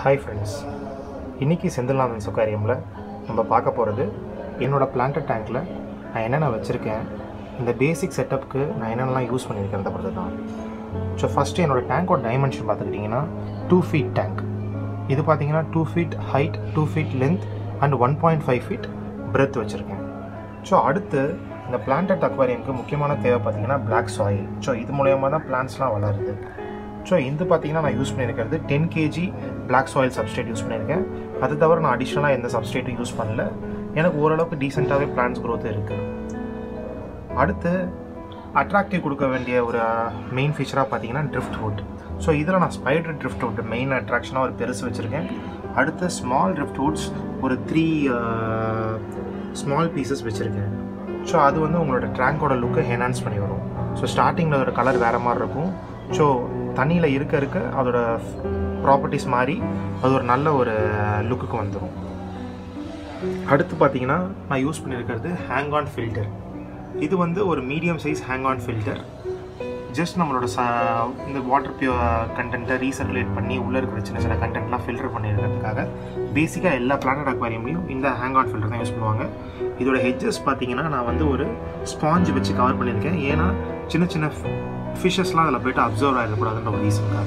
hi friends இன்றைக்கி செந்தில்நாதன் சொக்காரியமில் நம்ம பார்க்க போகிறது என்னோடய பிளான்ட் டேங்க்கில் நான் என்னென்ன வச்சுருக்கேன் இந்த பேசிக் செட்டப்புக்கு நான் என்னென்னலாம் யூஸ் பண்ணியிருக்கிறத பொறுத்து தான் ஸோ ஃபஸ்ட்டு என்னோடய டேங்கோட டைமென்ஷன் பார்த்துக்கிட்டிங்கன்னா டூ ஃபீட் டேங்க் இது பார்த்தீங்கன்னா two feet height two feet length and one point five feet breadth வச்சுருக்கேன் ஸோ அடுத்து இந்த பிளான்டட் அக்வாரியமுக்கு முக்கியமான தேவை பார்த்தீங்கன்னா பிளாக் சாயில் ஸோ இது மூலயமா தான் பிளான்ட்ஸ்லாம் வளருது ஸோ இது பார்த்தீங்கன்னா நான் யூஸ் பண்ணியிருக்கிறது ten KG black soil substrate use பண்ணியிருக்கேன் அது தவிர நான் அடிஷ்னலாக எந்த சப்ஸ்டேட்டும் யூஸ் பண்ணல எனக்கு ஓரளவுக்கு டீசெண்டாகவே பிளான்ஸ் growth இருக்குது அடுத்து அட்ராக்டிவ் கொடுக்க வேண்டிய ஒரு மெயின் ஃபீச்சராக பார்த்தீங்கன்னா ட்ரிஃப்ட் வுட் ஸோ இதில் நான் ஸ்பைடர் ட்ரிஃப்ட் வுட் மெயின் அட்ராக்ஷனாக ஒரு பெருசு வச்சுருக்கேன் அடுத்து ஸ்மால் ட்ரிஃப்ட் வுட்ஸ் ஒரு த்ரீ ஸ்மால் பீசஸ் வச்சுருக்கேன் ஸோ அது வந்து உங்களோட ட்ராங்கோட லுக்கை என்ஹான்ஸ் பண்ணி வரும் ஸோ ஸ்டார்டிங்கில் அதோட கலர் வேறு மாதிரி இருக்கும் ஸோ தண்ணியில் இருக்க இருக்க அதோட ப்ராப்பர்ட்டிஸ் மாதிரி அது ஒரு நல்ல ஒரு லுக்குக்கு வந்துடும் அடுத்து பார்த்தீங்கன்னா நான் யூஸ் பண்ணியிருக்கிறது ஹேங் ஆன் ஃபில்டர் இது வந்து ஒரு medium size hang on filter just நம்மளோட ச இந்த வாட்டர் பியூ கண்டென்ட்டை ரீசர்க்குலேட் பண்ணி உள்ளே இருக்கிற சின்ன சின்ன கண்டென்ட்லாம் ஃபில்டர் பண்ணியிருக்கிறதுக்காக பேசிக்காக எல்லா பிளானட் அக்வாரியம்லையும் இந்த ஹேங் ஆன் ஃபில்டர் தான் யூஸ் பண்ணுவாங்க இதோட ஹெட்ஜஸ் பார்த்தீங்கன்னா நான் வந்து ஒரு ஸ்பாஞ்ச் வச்சு கவர் பண்ணியிருக்கேன் ஏன்னா சின்ன சின்ன ஃபிஷஸ்லாம் அதில் போய்ட்டு அப்சர்வ் ஆகிடக்கூடாதுன்ற ஒரு ரீசனுக்காக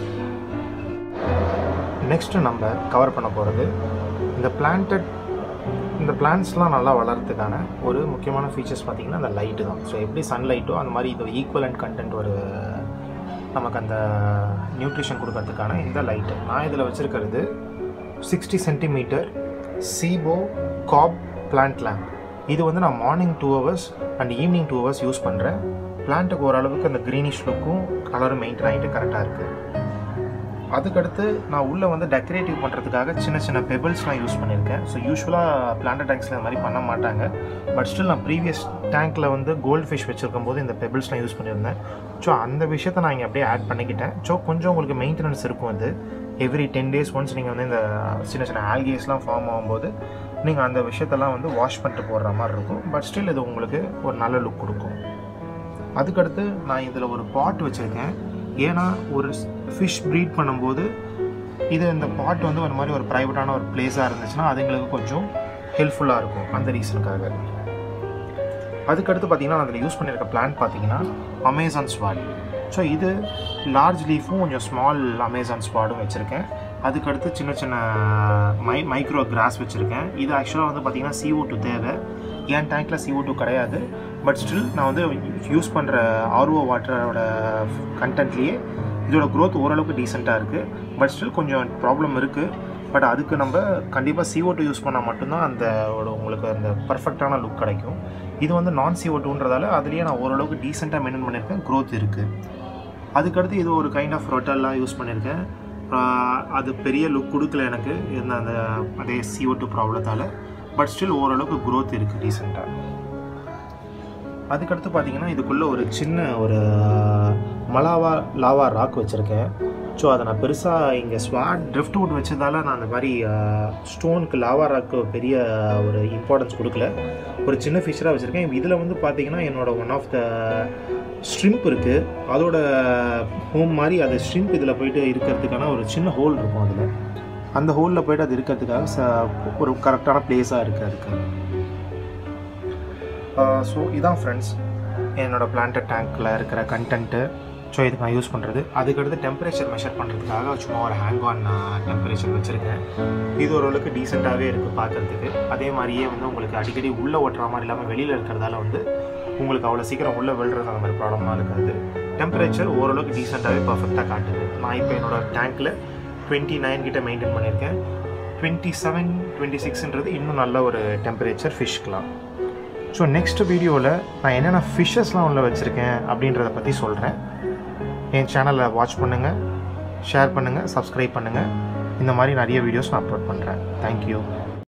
நெக்ஸ்ட்டு நம்ம கவர் பண்ண போகிறது இந்த பிளான்டட் இந்த பிளான்ட்ஸ்லாம் நல்லா வளர்கிறதுக்கான ஒரு முக்கியமான ஃபீச்சர்ஸ் பார்த்திங்கன்னா அந்த லைட்டு தான் ஸோ எப்படி சன்லைட்டோ அந்த மாதிரி இது ஈக்குவலண்ட் கண்டென்ட் ஒரு நமக்கு அந்த நியூட்ரிஷன் கொடுக்கறதுக்கான இந்த லைட்டு நான் இதில் வச்சுருக்கிறது சிக்ஸ்டி சென்டிமீட்டர் சீபோ காப் பிளான்ட் லேம்ப் இது வந்து நான் morning two hours and evening two hours use பண்ணுறேன் பிளான்ட்டுக்கு ஓரளவுக்கு அந்த க்ரீனிஷ் லுக்கும் கலரும் மெயின்டைன் ஆகிட்டு கரெக்டாக இருக்குது அதுக்கடுத்து நான் உள்ளே வந்து டெக்கரேட்டிவ் பண்ணுறதுக்காக சின்ன சின்ன பெபிள்ஸ்லாம் யூஸ் பண்ணியிருக்கேன் ஸோ யூஸ்வலாக பிளான்ட் டேங்க்ஸில் இந்த மாதிரி பண்ண மாட்டாங்க பட் ஸ்டில் நான் ப்ரீவியஸ் டேங்க்கில் வந்து கோல்டு ஃபிஷ் வச்சுருக்கும் போது இந்த பெபிள்ஸ்லாம் யூஸ் பண்ணியிருந்தேன் ஸோ அந்த விஷயத்தை நான் இங்கே அப்படியே ஆட் பண்ணிக்கிட்டேன் ஸோ கொஞ்சம் உங்களுக்கு மெயின்டெனன்ஸ் இருக்கும் அது எவ்ரி டென் டேஸ் ஒன்ஸ் நீங்கள் வந்து இந்த சின்ன சின்ன ஆல்கேஸ்லாம் ஃபார்ம் ஆகும்போது நீங்கள் அந்த விஷயத்தெல்லாம் வந்து வாஷ் பண்ணிட்டு போடுற மாதிரி இருக்கும் பட் ஸ்டில் இது உங்களுக்கு ஒரு நல்ல லுக் கொடுக்கும் அதுக்கடுத்து நான் இதில் ஒரு பாட் வச்சுருக்கேன் ஏன்னா ஒரு ஃபிஷ் ப்ரீட் பண்ணும்போது இது இந்த பாட் வந்து ஒரு மாதிரி ஒரு ப்ரைவேட்டான ஒரு பிளேஸாக இருந்துச்சுன்னா அது எங்களுக்கு கொஞ்சம் ஹெல்ப்ஃபுல்லாக இருக்கும் அந்த ரீசனுக்காக அதுக்கடுத்து பார்த்தீங்கன்னா நான் அதில் யூஸ் பண்ணியிருக்க பிளான்ட் பார்த்தீங்கன்னா அமேசான் ஸ்வாட் ஸோ இது லார்ஜ் லீஃபும் கொஞ்சம் ஸ்மால் அமேசான் ஸ்வாடும் வச்சுருக்கேன் அதுக்கடுத்து சின்ன சின்ன மை மைக்ரோ கிராஸ் வச்சுருக்கேன் இது ஆக்சுவலாக வந்து பார்த்திங்கன்னா CO2 டூ தேவை என் டேங்க்கில் CO2 டூ கிடையாது பட் ஸ்டில் நான் வந்து யூஸ் பண்ணுற ஆர்ஓ வாட்டரோட கண்டென்ட்லேயே இதோட க்ரோத் ஓரளவுக்கு டீசெண்டாக இருக்குது பட் ஸ்டில் கொஞ்சம் ப்ராப்ளம் இருக்குது பட் அதுக்கு நம்ம கண்டிப்பாக CO2 டூ யூஸ் பண்ணால் மட்டும்தான் அந்த ஒரு உங்களுக்கு அந்த பர்ஃபெக்டான லுக் கிடைக்கும் இது வந்து நான் CO2 டூன்றதால அதுலேயே நான் ஓரளவுக்கு டீசெண்டாக மெயின்டைன் பண்ணியிருக்கேன் க்ரோத் இருக்குது அதுக்கடுத்து இது ஒரு கைண்ட் ஆஃப் ரொட்டல்லாம் யூஸ் பண்ணியிருக்கேன் ஆஹ் அது பெரிய லுக் கொடுக்கல எனக்கு இருந்த அந்த அதே CO2 டூ ப்ராப்ளத்தால் பட் ஸ்டில் ஓரளவுக்கு க்ரோத் இருக்குது டீசெண்டாக அதுக்கடுத்து பார்த்தீங்கன்னா இதுக்குள்ளே ஒரு சின்ன ஒரு மலாவா லாவா ராக் வச்சுருக்கேன் ஸோ அதை நான் பெருசாக இங்கே ஸ்வாட் ட்ரிஃப்ட் வுட் வச்சதால நான் அந்த மாதிரி ஸ்டோனுக்கு லாவா ராக்கு பெரிய ஒரு இம்பார்ட்டன்ஸ் கொடுக்கல ஒரு சின்ன ஃபீச்சராக வச்சுருக்கேன் இதில் வந்து பார்த்தீங்கன்னா என்னோட ஒன் ஆஃப் த ஸ்ட்ரிம்ப் இருக்குது அதோட ஹோம் மாதிரி அது ஸ்ட்ரிம்ப் இதில் போயிட்டு இருக்கிறதுக்கான ஒரு சின்ன ஹோல் இருக்கும் அதில் அந்த ஹோலில் போயிட்டு அது இருக்கிறதுக்காக ச ஒரு கரெக்டான பிளேஸாக இருக்குது அதுக்கு ஸோ இதான் ஃப்ரெண்ட்ஸ் என்னோடய பிளான்ட் டேங்க்கில் இருக்கிற கண்டென்ட்டு ஸோ இதுக்கு நான் யூஸ் பண்ணுறது அதுக்கடுத்து டெம்பரேச்சர் மெஷர் பண்ணுறதுக்காக சும்மா ஒரு ஹேங் ஆன் டெம்பரேச்சர் வச்சுருக்கேன் இது ஓரளவுக்கு டீசெண்டாகவே இருக்குது பார்க்குறதுக்கு அதே மாதிரியே வந்து உங்களுக்கு அடிக்கடி உள்ளே ஓட்டுற மாதிரி இல்லாமல் வெளியில் இருக்கிறதால வந்து உங்களுக்கு அவ்வளோ சீக்கிரம் உள்ளே விழுறது அந்த மாதிரி ப்ராப்ளம்லாம் இருக்காது டெம்பரேச்சர் ஓரளவுக்கு டீசெண்டாகவே பர்ஃபெக்டாக காட்டுது நான் இப்போ என்னோட டேங்க்கில் டுவெண்ட்டி நைன் கிட்ட மெயின்டைன் பண்ணியிருக்கேன் டுவெண்ட்டி செவன் டுவெண்ட்டி சிக்ஸ்ன்றது இன்னும் நல்ல ஒரு டெம்பரேச்சர் ஃபிஷ்க்கெலாம் ஸோ நெக்ஸ்ட் வீடியோவில் நான் என்னென்ன ஃபிஷ்ஷஸ்லாம் உள்ள வச்சுருக்கேன் அப்படின்றத பற்றி சொல்கிறேன் என் சேனலை வாட்ச் பண்ணுங்கள் ஷேர் பண்ணுங்கள் சப்ஸ்கிரைப் பண்ணுங்கள் இந்த மாதிரி நிறைய வீடியோஸ் நான் அப்லோட் பண்ணுறேன் தேங்க்யூ